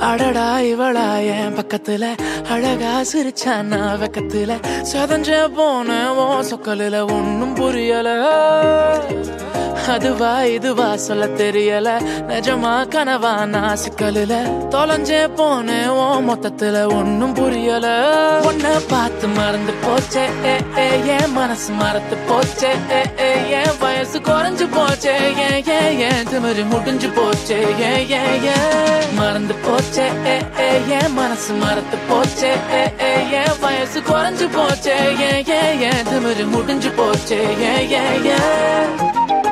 அடடா இவளா என் பக்கத்துல அழகா சிரிச்சா நான் வெக்கத்துல சதஞ்ச போன ஓ சொக்கலில ஒன்னும் புரியல அதுவா இதுவா சொல்ல தெரியல நிஜமா கனவா நான் சிக்கலில தொலைஞ்சே போனேன் ஓ மொத்தத்துல ஒன்னும் புரியல உன்னை பார்த்து மறந்து போச்சே ஏ, ஏ, என் மனசு மறந்து போச்சே ஏ, ஏ, என் வயசு குறைஞ்சு போச்சே ஏன் ஏன் ஏன் திமிரு முடிஞ்சு போச்சே ஏன் ஏன் ஏன் மறந்து போச்சே ஏ, ஏ, என் மனசு மறந்து போச்சே ஏ, ஏ, என் வயசு குறைஞ்சு போச்சே ஏன் ஏன் ஏன் திமிரு முடிஞ்சு போச்சே ஏன் ஏன் ஏன்